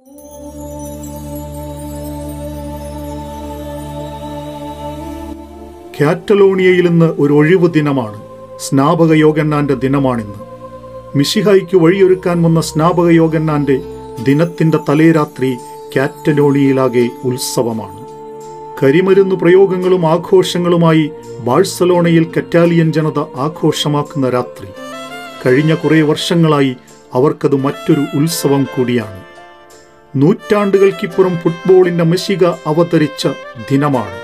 കാറ്റലോണിയയിൽ ഇന്ന് ഒരു ഒഴിവു ദിനമാണ് സ്നാപക യോഗന്നാന്റെ ദിനമാണിന്ന് മിഷിഹായിക്ക് വഴിയൊരുക്കാൻ വന്ന സ്നാപക യോഗന്നാന്റെ ദിനത്തിന്റെ തലേരാത്രി കാറ്റലോണിയയിലാകെ ഉത്സവമാണ് കരിമരുന്ന് പ്രയോഗങ്ങളും ആഘോഷങ്ങളുമായി ബാഴ്സലോണയിൽ കറ്റാലിയൻ ജനത ആഘോഷമാക്കുന്ന രാത്രി കഴിഞ്ഞ കുറേ വർഷങ്ങളായി അവർക്കത് മറ്റൊരു ഉത്സവം കൂടിയാണ് നൂറ്റാണ്ടുകൾക്കിപ്പുറം ഫുട്ബോളിന്റെ മെഷിക അവതരിച്ച ദിനമാണ്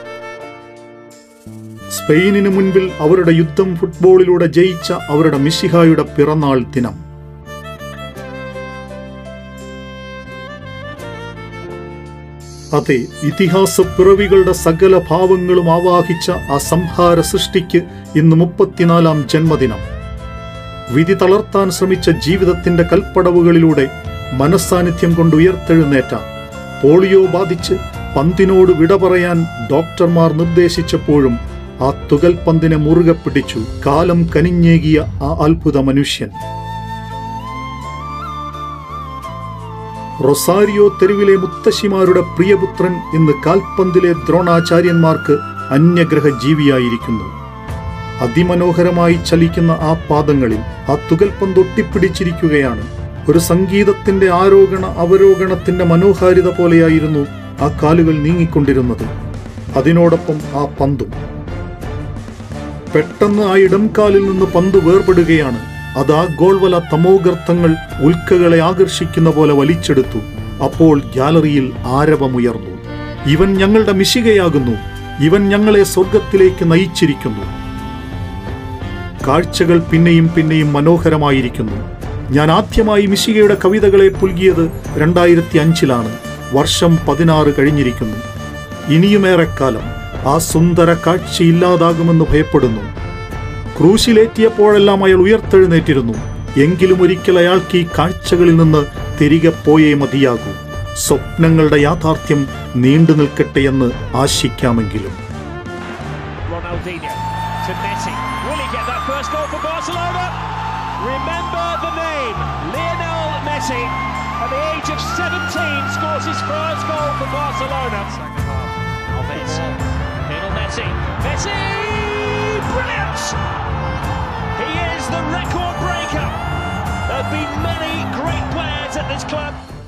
സ്പെയിനിന് മുൻപിൽ അവരുടെ യുദ്ധം ഫുട്ബോളിലൂടെ ജയിച്ച അവരുടെ മിഷിഹായുടെ പിറന്നാൾ ദിനം അതെ ഇതിഹാസ പിറവികളുടെ സകല ഭാവങ്ങളും ആവാഹിച്ച ആ സംഹാര സൃഷ്ടിക്ക് ഇന്ന് മുപ്പത്തിനാലാം ജന്മദിനം വിധി തളർത്താൻ ശ്രമിച്ച ജീവിതത്തിന്റെ കൽപ്പടവുകളിലൂടെ മനസ്സാന്നിധ്യം കൊണ്ട് ഉയർത്തെഴുന്നേറ്റ പോളിയോ ബാധിച്ച് പന്തിനോട് വിട പറയാൻ ഡോക്ടർമാർ നിർദ്ദേശിച്ചപ്പോഴും ആ തുകൽ പന്തിനെ മുറുകെ പിടിച്ചു കാലം കനിഞ്ഞേകിയ ആ അത്ഭുത മനുഷ്യൻ റൊസാരിയോ തെരുവിലെ മുത്തശ്ശിമാരുടെ പ്രിയപുത്രൻ ഇന്ന് കാൽപന്തിലെ ദ്രോണാചാര്യന്മാർക്ക് അന്യഗ്രഹ ജീവിയായിരിക്കുന്നു അതിമനോഹരമായി ചലിക്കുന്ന ആ പാദങ്ങളിൽ ആ തുകൽപന്ത് ഒട്ടിപ്പിടിച്ചിരിക്കുകയാണ് ഒരു സംഗീതത്തിന്റെ ആരോഹണ അവരോഹണത്തിന്റെ മനോഹാരിത പോലെയായിരുന്നു ആ കാലുകൾ നീങ്ങിക്കൊണ്ടിരുന്നത് അതിനോടൊപ്പം ആ പന്തും പെട്ടെന്ന് ആ ഇടംകാലിൽ നിന്ന് പന്ത് വേർപെടുകയാണ് അത് ആ ഗോൾവല തമോഗർത്തങ്ങൾ ഉൽക്കകളെ ആകർഷിക്കുന്ന പോലെ വലിച്ചെടുത്തു അപ്പോൾ ഗ്യാലറിയിൽ ആരവമുയർന്നു ഇവൻ ഞങ്ങളുടെ മിശികയാകുന്നു ഇവൻ ഞങ്ങളെ സ്വർഗത്തിലേക്ക് നയിച്ചിരിക്കുന്നു കാഴ്ചകൾ പിന്നെയും പിന്നെയും മനോഹരമായിരിക്കുന്നു ഞാൻ ആദ്യമായി മിശികയുടെ കവിതകളെ പുൽകിയത് രണ്ടായിരത്തി അഞ്ചിലാണ് വർഷം പതിനാറ് കഴിഞ്ഞിരിക്കുന്നു ഇനിയുമേറെക്കാലം ആ സുന്ദര കാഴ്ച ഇല്ലാതാകുമെന്ന് ഭയപ്പെടുന്നു ക്രൂശിലേറ്റിയപ്പോഴെല്ലാം അയാൾ ഉയർത്തെഴുന്നേറ്റിരുന്നു എങ്കിലും ഒരിക്കൽ അയാൾക്ക് ഈ കാഴ്ചകളിൽ നിന്ന് തിരികെ പോയേ മതിയാകൂ സ്വപ്നങ്ങളുടെ യാഥാർത്ഥ്യം നീണ്ടു നിൽക്കട്ടെ എന്ന് ആശിക്കാമെങ്കിലും Ronaldinho to Messi. Will he get that first goal for Barcelona? Remember the name, Lionel Messi. At the age of 17, scores his first goal for Barcelona. Second half. Alves. Lionel Messi. Messi! Brilliant! He is the record breaker. There have been many great players at this club.